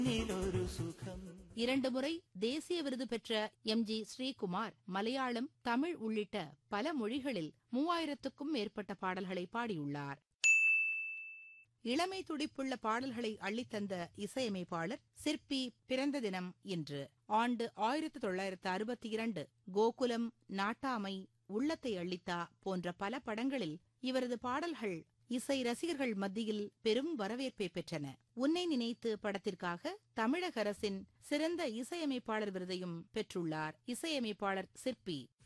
ஒரு சுகம் இரண்டு முறை தேசிய விருது பெற்ற எம் ஜி ஸ்ரீகுமார் மலையாளம் தமிழ் உள்ளிட்ட பல மொழிகளில் மூவாயிரத்துக்கும் மேற்பட்ட பாடல்களை பாடியுள்ளார் இளமை துடிப்புள்ள பாடல்களை அள்ளித்தந்த இசையமைப்பாளர் சிற்பி பிறந்த தினம் இன்று ஆண்டு ஆயிரத்து தொள்ளாயிரத்து அறுபத்தி இரண்டு கோகுலம் நாட்டாமை உள்ளத்தை அள்ளித்தா போன்ற பல படங்களில் இவரது பாடல்கள் இசை ரசிகர்கள் மத்தியில் பெரும் வரவேற்பை பெற்றன உன்னை நினைத்து படத்திற்காக தமிழக அரசின் சிறந்த இசையமைப்பாளர் விருதையும் பெற்றுள்ளார் இசையமைப்பாளர் சிற்பி